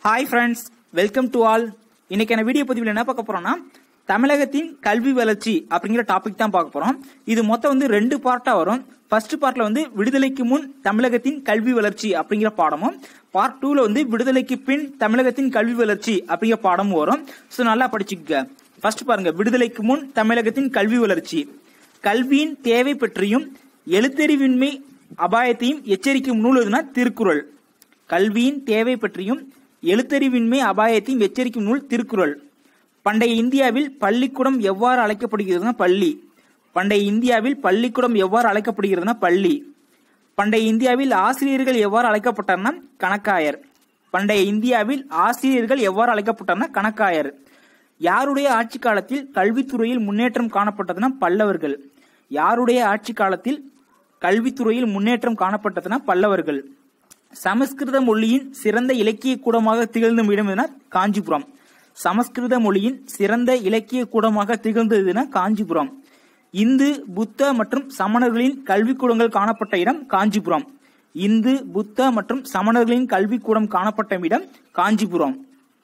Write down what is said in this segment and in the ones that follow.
hi friends welcome to all இன்னைக்கான video பதிவில் என்ன பார்க்க போறோம்னா தமிழகத்தின் கல்வி வளர்ச்சி அப்படிங்கிற டாபிக் தான் பார்க்க போறோம் இது மொத்தம் வந்து ரெண்டு பார்ட்டா வரும் ஃபர்ஸ்ட் பார்ட்ல வந்து விடுதலைக்கு முன் தமிழகத்தின் கல்வி வளர்ச்சி அப்படிங்கிற பாடமும் பார்ட் டூல வந்து விடுதலைக்கு பின் தமிழகத்தின் கல்வி வளர்ச்சி அப்படிங்கிற பாடமும் வரும் ஸோ நல்லா படிச்சுக்க ஃபர்ஸ்ட் பாருங்க விடுதலைக்கு முன் தமிழகத்தின் கல்வி வளர்ச்சி கல்வியின் தேவை பற்றியும் எழுத்தறிவின்மை அபாயத்தையும் எச்சரிக்கும் நூல் எதுனா திருக்குறள் கல்வியின் தேவை பற்றியும் எழுத்தறிவின்மை அபாயத்தையும் எச்சரிக்கும் நூல் திருக்குறள் பண்டைய இந்தியாவில் பள்ளிக்கூடம் எவ்வாறு அழைக்கப்படுகிறதுனா பள்ளி பண்டைய இந்தியாவில் பள்ளிக்கூடம் எவ்வாறு அழைக்கப்படுகிறதுனா பள்ளி பண்டைய இந்தியாவில் ஆசிரியர்கள் எவ்வாறு அழைக்கப்பட்டார்னா கணக்காயர் பண்டைய இந்தியாவில் ஆசிரியர்கள் எவ்வாறு அழைக்கப்பட்டார்னா கணக்காயர் யாருடைய ஆட்சி காலத்தில் கல்வித்துறையில் முன்னேற்றம் காணப்பட்டதுன்னா பல்லவர்கள் யாருடைய ஆட்சி காலத்தில் கல்வித்துறையில் முன்னேற்றம் காணப்பட்டதுன்னா பல்லவர்கள் சமஸ்கிருத மொழியின் சிறந்த இலக்கிய கூடமாக திகழ்ந்த இடம் எதுனா காஞ்சிபுரம் சமஸ்கிருத மொழியின் சிறந்த இலக்கிய கூடமாக திகழ்ந்ததுன்னா காஞ்சிபுரம் இந்து புத்த மற்றும் சமணர்களின் கல்விக்கூடங்கள் காணப்பட்ட இடம் காஞ்சிபுரம் இந்து புத்த மற்றும் சமணர்களின் கல்விக்கூடம் காணப்பட்ட இடம் காஞ்சிபுரம்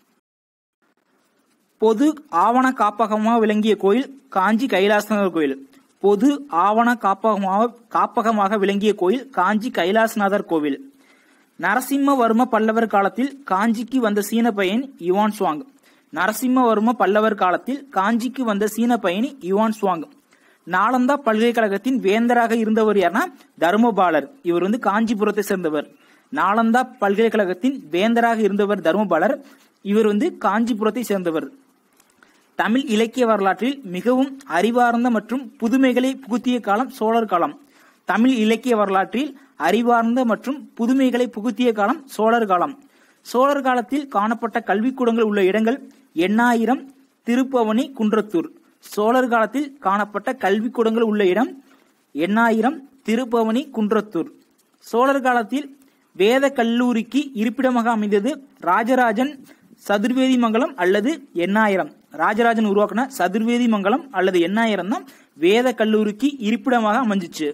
பொது ஆவண காப்பகமாக விளங்கிய கோயில் காஞ்சி கைலாசநாதர் கோயில் பொது ஆவண காப்பகமாக காப்பகமாக விளங்கிய கோயில் காஞ்சி கைலாசநாதர் கோவில் நரசிம்மவர்ம பல்லவர் காலத்தில் காஞ்சிக்கு வந்த சீன பயணி யுவான் சுவாங் நரசிம்மவர்ம பல்லவர் காலத்தில் காஞ்சிக்கு வந்த சீன பயணி யுவான் சுவாங் நாலந்தா பல்கலைக்கழகத்தின் வேந்தராக இருந்தவர் யாருன்னா தர்மபாலர் இவர் வந்து காஞ்சிபுரத்தை சேர்ந்தவர் நாலந்தா பல்கலைக்கழகத்தின் வேந்தராக இருந்தவர் தர்மபாலர் இவர் வந்து காஞ்சிபுரத்தை சேர்ந்தவர் தமிழ் இலக்கிய வரலாற்றில் மிகவும் அறிவார்ந்த மற்றும் புதுமைகளை புகுத்திய காலம் சோழர் காலம் தமிழ் இலக்கிய வரலாற்றில் அறிவார்ந்த மற்றும் புதுமைகளை புகுத்திய காலம் சோழர் காலம் சோழர் காலத்தில் காணப்பட்ட கல்விக்கூடங்கள் உள்ள இடங்கள் எண்ணாயிரம் திருப்பவனி குன்றத்தூர் சோழர் காலத்தில் காணப்பட்ட கல்விக்கூடங்கள் உள்ள இடம் எண்ணாயிரம் திருப்பவனி குன்றத்தூர் சோழர் காலத்தில் வேத கல்லூரிக்கு இருப்பிடமாக அமைந்தது ராஜராஜன் சதுர்வேதி மங்கலம் அல்லது எண்ணாயிரம் ராஜராஜன் உருவாக்கின சதுர்வேதி மங்கலம் அல்லது எண்ணாயிரம் தான் வேத கல்லூரிக்கு இருப்பிடமாக அமைஞ்சிச்சு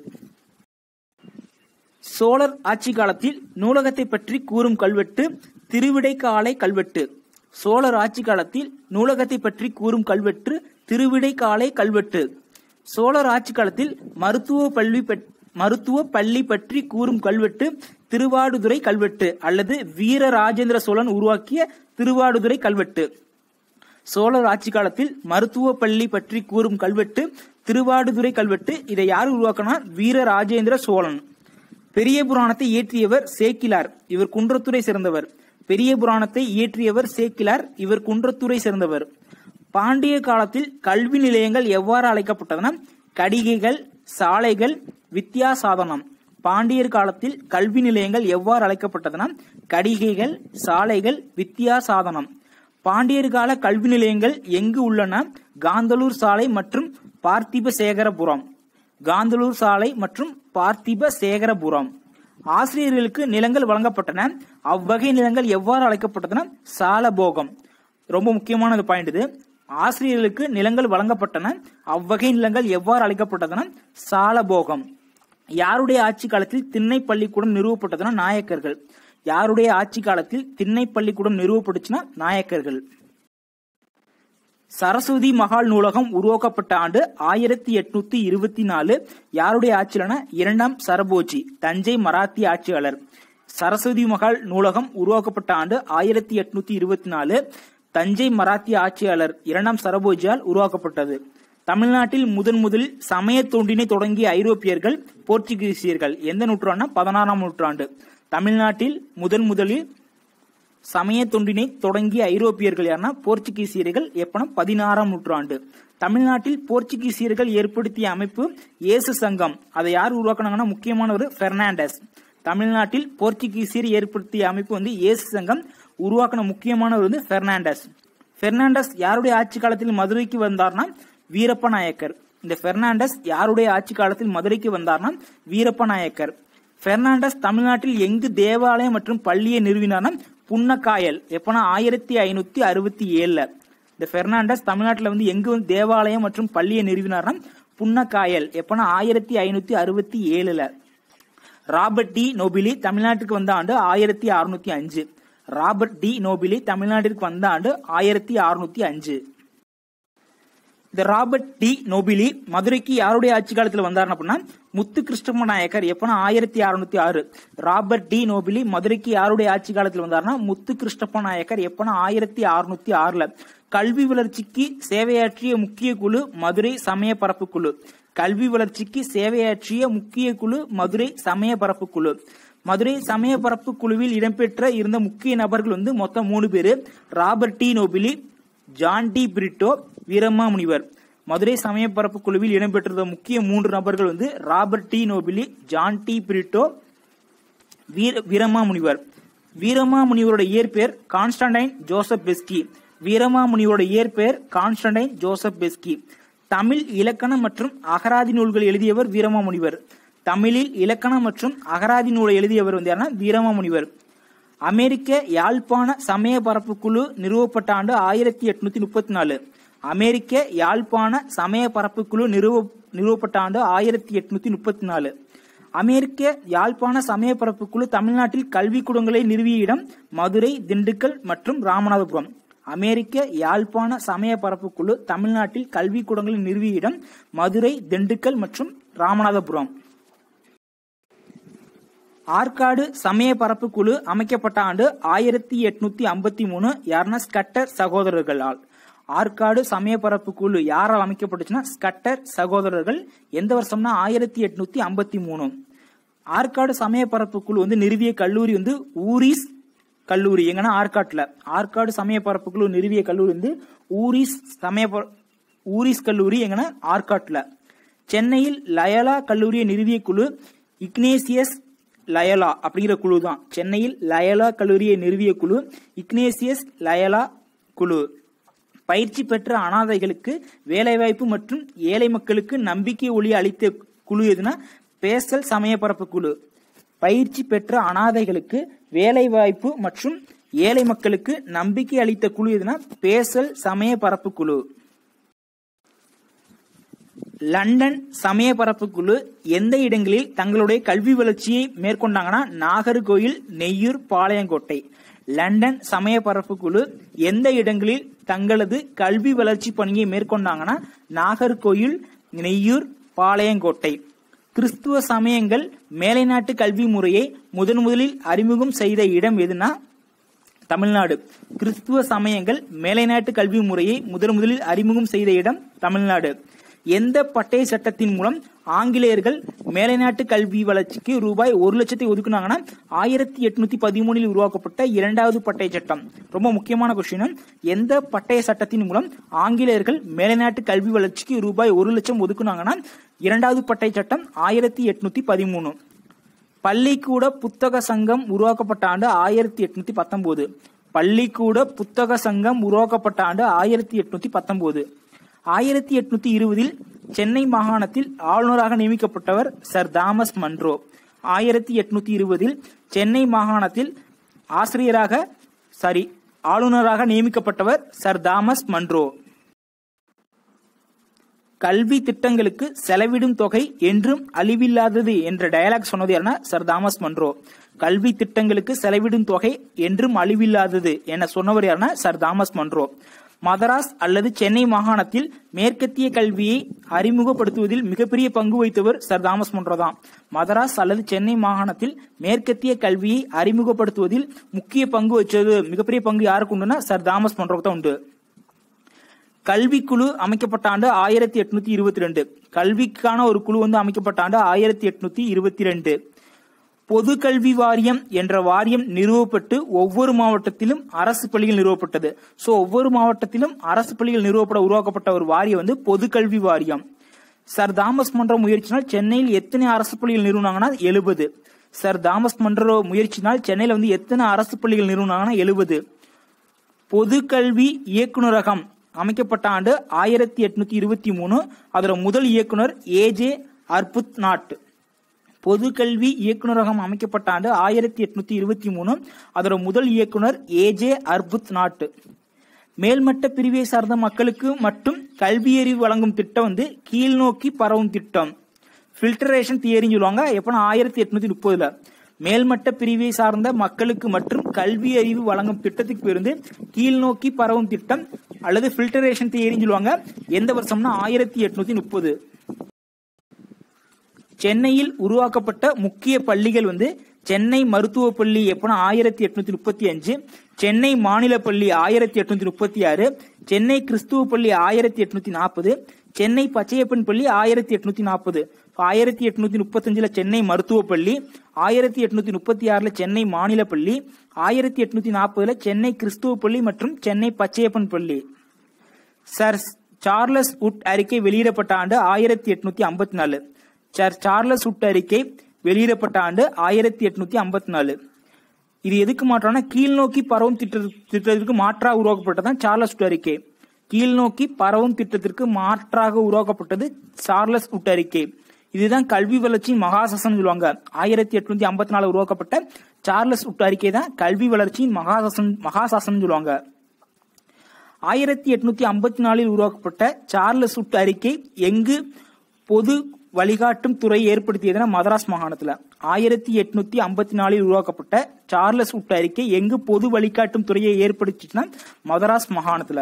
சோழர் ஆட்சி காலத்தில் நூலகத்தை பற்றி கூறும் கல்வெட்டு திருவிடைக்காலை கல்வெட்டு சோழர் ஆட்சி காலத்தில் நூலகத்தை பற்றி கூறும் கல்வெட்டு திருவிடைக்காலை கல்வெட்டு சோழர் ஆட்சி காலத்தில் மருத்துவ பள்ளி மருத்துவ பள்ளி பற்றி கூறும் கல்வெட்டு திருவாடுதுறை கல்வெட்டு அல்லது வீர ராஜேந்திர சோழன் உருவாக்கிய திருவாடுதுறை கல்வெட்டு சோழர் ஆட்சி காலத்தில் மருத்துவ பள்ளி பற்றி கூறும் கல்வெட்டு திருவாடுதுறை கல்வெட்டு இதை யார் உருவாக்கினா வீர ராஜேந்திர சோழன் பெரிய புராணத்தை இயற்றியவர் சேக்கிலார் இவர் குன்றத்துறை சேர்ந்தவர் பெரிய புராணத்தை இயற்றியவர் சேக்கிலார் இவர் குன்றத்துறை சேர்ந்தவர் பாண்டிய காலத்தில் கல்வி நிலையங்கள் எவ்வாறு அழைக்கப்பட்டதன கடிகைகள் சாலைகள் வித்யாசாதனம் பாண்டியர் காலத்தில் கல்வி நிலையங்கள் எவ்வாறு அழைக்கப்பட்டதன கடிகைகள் சாலைகள் வித்யாசாதனம் பாண்டியர் கால கல்வி நிலையங்கள் எங்கு உள்ளன காந்தலூர் சாலை மற்றும் பார்த்திப சேகரபுரம் காந்தலூர் சாலை மற்றும் பார்த்திப சேகரபுரம் ஆசிரியர்களுக்கு நிலங்கள் வழங்கப்பட்டன அவ்வகை நிலங்கள் எவ்வாறு அழைக்கப்பட்டன சாலபோகம் ரொம்ப முக்கியமான பாயிண்ட் இது ஆசிரியர்களுக்கு நிலங்கள் வழங்கப்பட்டன அவ்வகை நிலங்கள் எவ்வாறு அழைக்கப்பட்டதன சாலபோகம் யாருடைய ஆட்சி காலத்தில் திண்ணை பள்ளிக்கூடம் நிறுவப்பட்டதுன்னா நாயக்கர்கள் யாருடைய ஆட்சி காலத்தில் திண்ணை பள்ளிக்கூடம் நிறுவப்பட்டுச்சுன்னா நாயக்கர்கள் சரஸ்வதி மகால் நூலகம் உருவாக்கப்பட்ட ஆண்டு ஆயிரத்தி எட்நூத்தி இருபத்தி நாலு யாருடைய ஆட்சியிலன இரண்டாம் சரபோஜி தஞ்சை மராத்திய ஆட்சியாளர் சரஸ்வதி மகால் நூலகம் உருவாக்கப்பட்ட ஆண்டு ஆயிரத்தி எட்நூத்தி இருபத்தி நாலு தஞ்சை மராத்திய ஆட்சியாளர் இரண்டாம் சரபோஜியால் உருவாக்கப்பட்டது தமிழ்நாட்டில் முதன் முதலில் சமய தொண்டினை தொடங்கிய ஐரோப்பியர்கள் போர்ச்சுகீசியர்கள் எந்த நூற்றாண்டுனா பதினாறாம் நூற்றாண்டு தமிழ்நாட்டில் முதன் முதலில் சமய தொண்டினை தொடங்கிய ஐரோப்பியர்கள் யாருன்னா போர்ச்சுகீசியர்கள் எப்பனா பதினாறாம் நூற்றாண்டு தமிழ்நாட்டில் போர்ச்சுகீசியர்கள் ஏற்படுத்திய அமைப்பு இயேசு சங்கம் அதை யார் உருவாக்குனாங்கன்னா முக்கியமான ஒரு பெர்னாண்டஸ் தமிழ்நாட்டில் போர்ச்சுகீசியர் ஏற்படுத்திய அமைப்பு வந்து இயேசு சங்கம் உருவாக்கின முக்கியமானவர் வந்து பெர்னாண்டஸ் பெர்னாண்டஸ் யாருடைய ஆட்சி காலத்தில் மதுரைக்கு வந்தார்னா வீரப்ப நாயக்கர் இந்த பெர்னாண்டஸ் யாருடைய ஆட்சி காலத்தில் மதுரைக்கு வந்தார்னா வீரப்ப நாயக்கர் பெர்னாண்டஸ் தமிழ்நாட்டில் எங்கு தேவாலயம் மற்றும் பள்ளியை நிறுவினார்னா புன்னக்காயல் எப்பனா ஆயிரத்தி ஐநூத்தி அறுபத்தி ஏழுல இந்த பெர்னாண்டஸ் தமிழ்நாட்டில் வந்து எங்கு வந்து தேவாலயம் மற்றும் பள்ளியை நிறுவினார்னா புன்னக்காயல் எப்பனா ஆயிரத்தி ஐநூத்தி அறுபத்தி ஏழுல ராபர்ட் டி நொபிலி தமிழ்நாட்டுக்கு வந்த ஆண்டு ஆயிரத்தி அறுநூத்தி அஞ்சு ராபர்ட் டி நோபிலி தமிழ்நாட்டிற்கு வந்த ஆண்டு ஆயிரத்தி அறுநூத்தி அஞ்சு இந்த ராபர்ட் டி நோபிலி மதுரைக்கு யாருடைய ஆட்சி காலத்தில் வந்தார் அப்படின்னா முத்து கிருஷ்ணம நாயக்கர் எப்பனா ஆயிரத்தி அறுநூத்தி ஆறு ராபர்ட் டி நோபிலி மதுரைக்கு யாருடைய ஆட்சி காலத்தில் வந்தார்னா முத்து கிருஷ்ணப்ப நாயக்கர் எப்பனா ஆயிரத்தி அறுநூத்தி ஆறுல கல்வி வளர்ச்சிக்கு சேவையாற்றிய முக்கிய குழு மதுரை சமய பரப்பு குழு கல்வி வளர்ச்சிக்கு சேவையாற்றிய முக்கிய குழு மதுரை சமய பரப்பு குழு மதுரை சமய பரப்பு குழுவில் இடம்பெற்ற இருந்த முக்கிய நபர்கள் வந்து மொத்தம் மூணு பேரு Robert de Nobili John de Britto Veerama Munivar Madurai சமய பரப்பு குழுவில் இடம்பெற்றிருந்த முக்கிய மூன்று நபர்கள் வந்து Robert de Nobili John de Britto Veera Veerama முனிவர் வீரமா முனிவரோட இயற்பெயர் கான்ஸ்டன்டைன் ஜோசப் பெஸ்கி வீரமா முனிவரோட இயற்பெயர் கான்ஸ்டன்டைன் ஜோசப் பெஸ்கி தமிழ் இலக்கணம் மற்றும் அகராதி நூல்கள் எழுதியவர் வீரமா முனிவர் தமிழில் இலக்கணம் மற்றும் அகராதி நூலை எழுதியவர் வந்து யாருன்னா வீரமா முனிவர் அமெரிக்க யாழ்ப்பாண சமய பரப்பு குழு நிறுவப்பட்ட ஆண்டு ஆயிரத்தி எட்நூத்தி முப்பத்தி நாலு அமெரிக்க யாழ்ப்பாண சமய பரப்பு குழு நிறுவ நிறுவப்பட்ட ஆண்டு ஆயிரத்தி எட்நூத்தி முப்பத்தி நாலு அமெரிக்க யாழ்ப்பாண சமய பரப்பு குழு தமிழ்நாட்டில் கல்விக்கூடங்களை நிறுவிய இடம் மதுரை திண்டுக்கல் மற்றும் ராமநாதபுரம் அமெரிக்க யாழ்ப்பாண சமய பரப்பு குழு தமிழ்நாட்டில் கல்விக்கூடங்களை நிறுவிய இடம் மதுரை திண்டுக்கல் மற்றும் ராமநாதபுரம் ஆற்காடு சமய பரப்பு குழு அமைக்கப்பட்ட ஆண்டு ஆயிரத்தி எட்நூத்தி ஐம்பத்தி மூணு யாருன்னா ஸ்கட்டர் சகோதரர்களால் ஆற்காடு சமய பரப்பு குழு யாரால் அமைக்கப்பட்டுச்சுன்னா ஸ்கட்டர் சகோதரர்கள் எந்த வருஷம்னா ஆயிரத்தி எட்நூத்தி ஐம்பத்தி மூணு ஆற்காடு சமய பரப்பு குழு வந்து நிறுவிய கல்லூரி வந்து ஊரிஸ் கல்லூரி எங்கன்னா ஆற்காட்டுல ஆற்காடு சமய பரப்பு குழு நிறுவிய கல்லூரி வந்து ஊரிஸ் சமய பர- ஊரிஸ் கல்லூரி எங்கன்னா ஆற்காட்டுல சென்னையில் லயலா கல்லூரியை நிறுவிய குழு இக்னேசியஸ் லயலா அப்படிங்கிற குழு தான் சென்னையில் லயலா கல்லூரியை நிறுவிய குழு இக்னேசியஸ் லயலா குழு பயிற்சி பெற்ற அனாதைகளுக்கு வேலைவாய்ப்பு மற்றும் ஏழை மக்களுக்கு நம்பிக்கை ஒளி அளித்த குழு எதுனா பேசல் சமய பரப்பு குழு பயிற்சி பெற்ற அனாதைகளுக்கு வேலைவாய்ப்பு மற்றும் ஏழை மக்களுக்கு நம்பிக்கை அளித்த குழு எதுனா பேசல் சமய பரப்பு குழு லண்டன் சமய பரப்பு குழு எந்த இடங்களில் தங்களுடைய கல்வி வளர்ச்சியை மேற்கொண்டாங்கன்னா நாகர்கோயில் நெய்யூர் பாளையங்கோட்டை லண்டன் சமய பரப்பு குழு எந்த இடங்களில் தங்களது கல்வி வளர்ச்சி பணியை மேற்கொண்டாங்கன்னா நாகர்கோயில் நெய்யூர் பாளையங்கோட்டை கிறிஸ்துவ சமயங்கள் மேலைநாட்டு கல்வி முறையை முதன் முதலில் அறிமுகம் செய்த இடம் எதுனா தமிழ்நாடு கிறிஸ்துவ சமயங்கள் மேலைநாட்டு கல்வி முறையை முதன் முதலில் அறிமுகம் செய்த இடம் தமிழ்நாடு எந்த பட்டய சட்டத்தின் மூலம் ஆங்கிலேயர்கள் மேலைநாட்டு கல்வி வளர்ச்சிக்கு ரூபாய் ஒரு லட்சத்தை ஒதுக்குனாங்கன்னா ஆயிரத்தி எட்நூத்தி பதிமூணில் உருவாக்கப்பட்ட இரண்டாவது பட்டய சட்டம் ரொம்ப முக்கியமான கொஸ்டின் எந்த பட்டய சட்டத்தின் மூலம் ஆங்கிலேயர்கள் மேலைநாட்டு கல்வி வளர்ச்சிக்கு ரூபாய் ஒரு லட்சம் ஒதுக்குனாங்கன்னா இரண்டாவது பட்டய சட்டம் ஆயிரத்தி எட்நூத்தி பதிமூணு பள்ளிக்கூட புத்தக சங்கம் உருவாக்கப்பட்ட ஆண்டு ஆயிரத்தி எட்நூத்தி பத்தொன்பது பள்ளிக்கூட புத்தக சங்கம் உருவாக்கப்பட்ட ஆண்டு ஆயிரத்தி எட்நூத்தி பத்தொன்பது ஆயிரத்தி எட்நூத்தி இருபதில் சென்னை மாகாணத்தில் ஆளுநராக நியமிக்கப்பட்டவர் சர் தாமஸ் மன்றோ ஆயிரத்தி எட்நூத்தி இருபதில் சென்னை மாகாணத்தில் ஆசிரியராக சாரி ஆளுநராக நியமிக்கப்பட்டவர் சர் தாமஸ் மன்றோ கல்வி திட்டங்களுக்கு செலவிடும் தொகை என்றும் அழிவில்லாதது என்ற டயலாக் சொன்னது யாருன்னா சர் தாமஸ் மன்றோ கல்வி திட்டங்களுக்கு செலவிடும் தொகை என்றும் அழிவில்லாதது என சொன்னவர் யாருன்னா சர் தாமஸ் மன்றோ மதராஸ் அல்லது சென்னை மாகாணத்தில் மேற்கத்திய கல்வியை அறிமுகப்படுத்துவதில் மிகப்பெரிய பங்கு வகித்தவர் சர் தாமஸ் மன்றோ தான் மதராஸ் அல்லது சென்னை மாகாணத்தில் மேற்கத்திய கல்வியை அறிமுகப்படுத்துவதில் முக்கிய பங்கு வச்சது மிகப்பெரிய பங்கு யாருக்கு உண்டுன்னா சர் தாமஸ் மன்றோ தான் உண்டு கல்விக்குழு அமைக்கப்பட்ட ஆண்டு ஆயிரத்தி எட்நூத்தி இருபத்தி ரெண்டு கல்விக்கான ஒரு குழு வந்து அமைக்கப்பட்ட ஆண்டு ஆயிரத்தி எட்நூத்தி இருபத்தி ரெண்டு பொது கல்வி வாரியம் என்ற வாரியம் நிறுவப்பட்டு ஒவ்வொரு மாவட்டத்திலும் அரசு பள்ளிகள் நிறுவப்பட்டது சோ ஒவ்வொரு மாவட்டத்திலும் அரசு பள்ளிகள் நிறுவப்பட உருவாக்கப்பட்ட ஒரு வாரியம் வந்து பொது கல்வி வாரியம் சர் தாமஸ் மன்ற முயற்சினால் சென்னையில் எத்தனை அரசு பள்ளிகள் நிறுவனாங்கன்னா எழுபது சர் தாமஸ் மன்ற முயற்சினால் சென்னையில வந்து எத்தனை அரசு பள்ளிகள் நிறுவனாங்கன்னா எழுபது பொது கல்வி இயக்குநரகம் அமைக்கப்பட்ட ஆண்டு ஆயிரத்தி எட்நூத்தி இருபத்தி மூணு அதோட முதல் இயக்குனர் ஏஜே அர்புத் நாட் பொது கல்வி இயக்குநரகம் அமைக்கப்பட்ட ஆண்டு ஆயிரத்தி எட்நூத்தி இருபத்தி மூணு அதோட முதல் இயக்குனர் ஏஜே அர்புத் நாட் மேல்மட்ட பிரிவை சார்ந்த மக்களுக்கு மட்டும் கல்வியறிவு வழங்கும் திட்டம் வந்து கீழ்நோக்கி பரவும் திட்டம் ஃபில்டரேஷன் தியரின்னு சொல்லுவாங்க எப்பனா ஆயிரத்தி எட்நூத்தி முப்பதுல மேல்மட்ட பிரிவை சார்ந்த மக்களுக்கு மற்றும் கல்வி அறிவு வழங்கும் திட்டத்துக்கு இருந்து கீழ் நோக்கி பரவும் திட்டம் அல்லது ஃபில்டரேஷன் தியரின்னு சொல்லுவாங்க எந்த வருஷம்னா ஆயிரத்தி எட்நூத்தி முப்பது சென்னையில் உருவாக்கப்பட்ட முக்கிய பள்ளிகள் வந்து சென்னை மருத்துவ பள்ளி எப்போனா ஆயிரத்தி எட்நூத்தி முப்பத்தி அஞ்சு சென்னை மாநில பள்ளி ஆயிரத்தி எட்நூத்தி முப்பத்தி ஆறு சென்னை கிறிஸ்துவ பள்ளி ஆயிரத்தி எட்நூத்தி நாற்பது சென்னை பச்சையப்பன் பள்ளி ஆயிரத்தி எட்நூத்தி நாற்பது ஆயிரத்தி எட்நூத்தி முப்பத்தஞ்சுல சென்னை மருத்துவ பள்ளி ஆயிரத்தி எட்நூத்தி முப்பத்தி ஆறுல சென்னை மாநில பள்ளி ஆயிரத்தி எட்நூத்தி நாற்பதுல சென்னை கிறிஸ்துவ பள்ளி மற்றும் சென்னை பச்சையப்பன் பள்ளி சர் சார்லஸ் உட் அறிக்கை வெளியிடப்பட்ட ஆண்டு ஆயிரத்தி எட்நூத்தி ஐம்பத்தி நாலு சர் சார்லஸ் உட் அறிக்கை வெளியிடப்பட்ட ஆண்டு ஆயிரத்தி எட்நூத்தி ஐம்பத்தி நாலு இது எதுக்கு மாற்றம்னா கீழ்நோக்கி பரவும் திட்ட திட்டத்திற்கு மாற்றாக உருவாக்கப்பட்டதான் சார்லஸ் உட் அறிக்கை கீழ்நோக்கி பரவும் திட்டத்திற்கு மாற்றாக உருவாக்கப்பட்டது சார்லஸ் உட் அறிக்கை இதுதான் கல்வி வளர்ச்சியின் மகாசாசனம் சொல்லுவாங்க ஆயிரத்தி எட்நூத்தி ஐம்பத்தி நாலு உருவாக்கப்பட்ட சார்லஸ் உட் அறிக்கை தான் கல்வி வளர்ச்சியின் மகாசாசனம் மகாசாசனம் சொல்லுவாங்க ஆயிரத்தி எட்நூத்தி ஐம்பத்தி நாலில் உருவாக்கப்பட்ட சார்லஸ் உட் அறிக்கை எங்கு பொது வழிகாட்டும் துறை ஏற்படுத்தியதுன்னா மதராஸ் மாகாணத்துல ஆயிரத்தி எட்நூத்தி ஐம்பத்தி நாலில் உருவாக்கப்பட்ட சார்லஸ் உட் அறிக்கை எங்கு பொது வழிகாட்டும் துறையை ஏற்படுத்திச்சுன்னா மதராஸ் மாகாணத்துல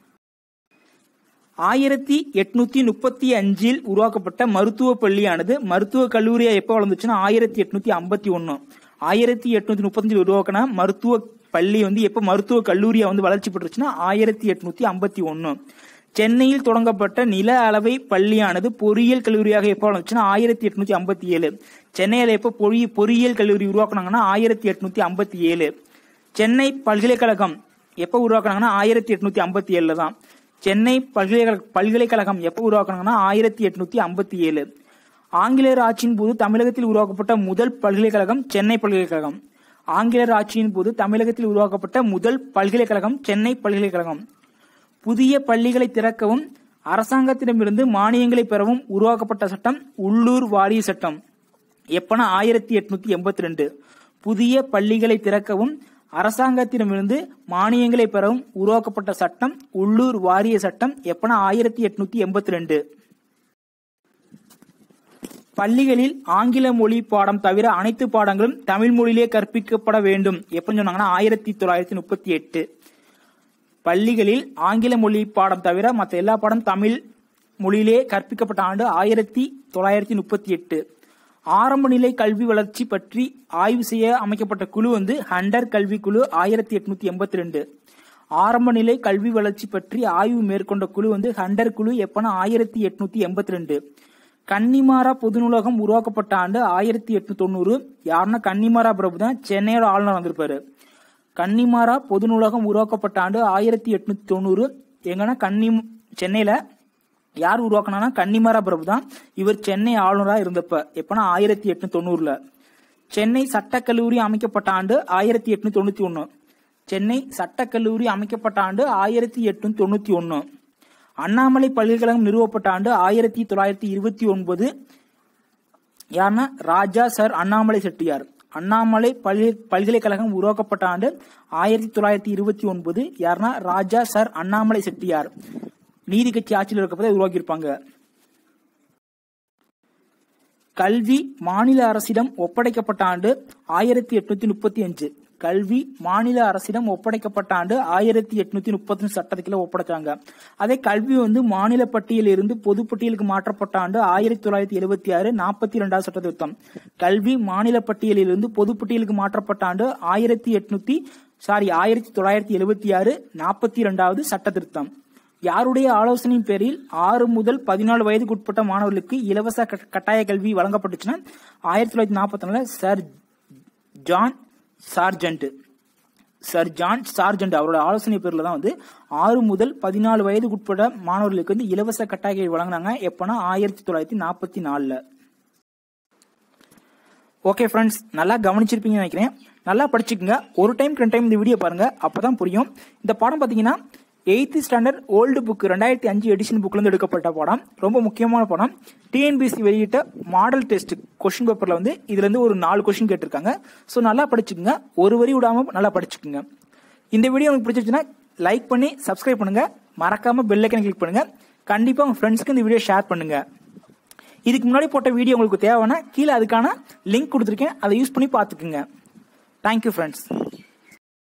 ஆயிரத்தி எட்நூத்தி முப்பத்தி அஞ்சில் உருவாக்கப்பட்ட மருத்துவ பள்ளியானது மருத்துவ கல்லூரியா எப்போ வளர்ந்துச்சுன்னா ஆயிரத்தி எட்நூத்தி ஐம்பத்தி ஒன்னு ஆயிரத்தி எட்நூத்தி முப்பத்தஞ்சில் உருவாக்கின மருத்துவ பள்ளி வந்து எப்போ மருத்துவ கல்லூரியா வந்து வளர்ச்சி பெற்றுச்சுன்னா ஆயிரத்தி எட்நூத்தி ஐம்பத்தி ஒன்னு சென்னையில் தொடங்கப்பட்ட நில அளவை பள்ளியானது பொறியியல் கல்லூரியாக எப்போ வளர்ந்துச்சுன்னா ஆயிரத்தி எட்நூத்தி ஐம்பத்தி ஏழு சென்னையில எப்போ பொறி பொறியியல் கல்லூரி உருவாக்குனாங்கன்னா ஆயிரத்தி எட்நூத்தி ஐம்பத்தி ஏழு சென்னை பல்கலைக்கழகம் எப்போ உருவாக்குனாங்கன்னா ஆயிரத்தி எட்நூத்தி ஐம்பத்தி ஏழுல தான் சென்னை பல்கலைக்கழக பல்கலைக்கழகம் எப்போ உருவாக்குனாங்கன்னா ஆயிரத்தி எட்நூத்தி ஐம்பத்தி ஏழு ஆங்கிலேயர் ஆட்சியின் போது தமிழகத்தில் உருவாக்கப்பட்ட முதல் பல்கலைக்கழகம் சென்னை பல்கலைக்கழகம் ஆங்கிலேயர் ஆட்சியின் போது தமிழகத்தில் உருவாக்கப்பட்ட முதல் பல்கலைக்கழகம் சென்னை பல்கலைக்கழகம் புதிய பள்ளிகளை திறக்கவும் அரசாங்கத்திடமிருந்து மானியங்களை பெறவும் உருவாக்கப்பட்ட சட்டம் உள்ளூர் வாரிய சட்டம் எப்பனா ஆயிரத்தி எட்நூத்தி எண்பத்தி ரெண்டு புதிய பள்ளிகளை திறக்கவும் அரசாங்கத்திடமிருந்து மானியங்களை பெறவும் உருவாக்கப்பட்ட சட்டம் உள்ளூர் வாரிய சட்டம் எப்பனா ஆயிரத்தி எட்நூத்தி எண்பத்தி ரெண்டு பள்ளிகளில் ஆங்கில மொழி பாடம் தவிர அனைத்து பாடங்களும் தமிழ் மொழியிலே கற்பிக்கப்பட வேண்டும் எப்படின்னு சொன்னாங்கன்னா ஆயிரத்தி தொள்ளாயிரத்தி முப்பத்தி எட்டு பள்ளிகளில் ஆங்கில மொழி பாடம் தவிர மற்ற எல்லா பாடம் தமிழ் மொழியிலே கற்பிக்கப்பட்ட ஆண்டு ஆயிரத்தி தொள்ளாயிரத்தி முப்பத்தி எட்டு ஆரம்ப நிலை கல்வி வளர்ச்சி பற்றி ஆய்வு செய்ய அமைக்கப்பட்ட குழு வந்து ஹண்டர் கல்வி குழு ஆயிரத்தி எட்நூத்தி எண்பத்தி ரெண்டு ஆரம்ப நிலை கல்வி வளர்ச்சி பற்றி ஆய்வு மேற்கொண்ட குழு வந்து ஹண்டர் குழு எப்பனா ஆயிரத்தி எட்நூத்தி எண்பத்தி ரெண்டு கன்னிமாரா பொது நூலகம் உருவாக்கப்பட்ட ஆண்டு ஆயிரத்தி எட்நூத்தி தொண்ணூறு யாருன்னா கன்னிமாரா பிரபு தான் சென்னையோட ஆளுநர் வந்திருப்பாரு கன்னிமாரா பொது நூலகம் உருவாக்கப்பட்ட ஆண்டு ஆயிரத்தி எட்நூத்தி தொண்ணூறு எங்கன்னா கன்னி சென்னையில யார் உருவாக்கினா கன்னிமாரா பிரபு தான் இவர் சென்னை ஆளுநரா இருந்தப்ப எப்பனா ஆயிரத்தி எட்நூத்தி தொண்ணூறுல சென்னை சட்டக்கல்லூரி அமைக்கப்பட்ட ஆண்டு ஆயிரத்தி எட்நூத்தி தொண்ணூத்தி ஒன்னு சென்னை சட்டக்கல்லூரி அமைக்கப்பட்ட ஆண்டு ஆயிரத்தி எட்நூத்தி தொண்ணூத்தி ஒன்னு அண்ணாமலை பல்கலைக்கழகம் நிறுவப்பட்ட ஆண்டு ஆயிரத்தி தொள்ளாயிரத்தி இருபத்தி ஒன்பது யாருன்னா ராஜா சர் அண்ணாமலை செட்டியார் அண்ணாமலை பல்கலை பல்கலைக்கழகம் உருவாக்கப்பட்ட ஆண்டு ஆயிரத்தி தொள்ளாயிரத்தி இருபத்தி ஒன்பது யாருன்னா ராஜா சர் அண்ணாமலை செட்டியார் நீதி கட்சி ஆட்சியில் இருக்கப்பதை உருவாக்கியிருப்பாங்க கல்வி மாநில அரசிடம் ஒப்படைக்கப்பட்ட ஆண்டு ஆயிரத்தி எட்நூத்தி முப்பத்தி அஞ்சு கல்வி மாநில அரசிடம் ஒப்படைக்கப்பட்ட ஆண்டு ஆயிரத்தி எட்நூத்தி முப்பத்தி சட்டத்துக்குள்ள ஒப்படைச்சாங்க அதே கல்வி வந்து மாநில பட்டியலில் இருந்து பொது பட்டியலுக்கு மாற்றப்பட்ட ஆண்டு ஆயிரத்தி தொள்ளாயிரத்தி எழுபத்தி ஆறு நாற்பத்தி இரண்டாவது சட்ட திருத்தம் கல்வி மாநில பட்டியலில் இருந்து பொது பட்டியலுக்கு மாற்றப்பட்ட ஆண்டு ஆயிரத்தி எட்நூத்தி சாரி ஆயிரத்தி தொள்ளாயிரத்தி எழுபத்தி ஆறு நாற்பத்தி இரண்டாவது சட்ட திருத்தம் யாருடைய ஆலோசனையின் பேரில் ஆறு முதல் பதினாலு வயதுக்கு உட்பட்ட மாணவர்களுக்கு இலவச கட்- கட்டாய கல்வி வழங்கப்பட்டுச்சுன்னா ஆயிரத்தி தொள்ளாயிரத்தி நாற்பத்தி நாலுல Sir John Sargent Sir John Sargent அவரோட ஆலோசனை பேர்ல தான் வந்து ஆறு முதல் பதினாலு வயதுக்கு உட்பட்ட மாணவர்களுக்கு வந்து இலவச கட்டாய கல்வி வழங்கினாங்க எப்பனா ஆயிரத்தி தொள்ளாயிரத்தி நாற்பத்தி நாலுல ஓகே ஃப்ரெண்ட்ஸ் நல்லா கவனிச்சிருப்பீங்கன்னு நினைக்கிறேன் நல்லா படிச்சுக்கங்க ஒரு டைம் ரெண்டு டைம் இந்த வீடியோ பாருங்க அப்பதான் புரியும் இந்த பாடம் பார்த்தீங்கன்னா எயித்து ஸ்டாண்டர்ட் ஓல்டு புக் ரெண்டாயிரத்தி அஞ்சு எடிஷன் புக்லேருந்து எடுக்கப்பட்ட பாடம் ரொம்ப முக்கியமான பாடம் டிஎன்பிஎஸ்சி வெளியிட்ட மாடல் டெஸ்ட் கொஷின் பேப்பரில் வந்து இதுலேருந்து ஒரு நாலு கொஷின் கேட்டிருக்காங்க ஸோ நல்லா படிச்சுக்கங்க ஒரு வரி விடாமல் நல்லா படிச்சுக்கங்க இந்த வீடியோ உங்களுக்கு பிடிச்சிருச்சுன்னா லைக் பண்ணி சப்ஸ்கிரைப் பண்ணுங்க மறக்காம பெல் ஐக்கனை கிளிக் பண்ணுங்க கண்டிப்பாக உங்கள் ஃப்ரெண்ட்ஸ்க்கு இந்த வீடியோ ஷேர் பண்ணுங்க இதுக்கு முன்னாடி போட்ட வீடியோ உங்களுக்கு தேவைன்னா கீழே அதுக்கான லிங்க் கொடுத்துருக்கேன் அதை யூஸ் பண்ணி பார்த்துக்குங்க தேங்க்யூ ஃப்ரெண்ட்ஸ்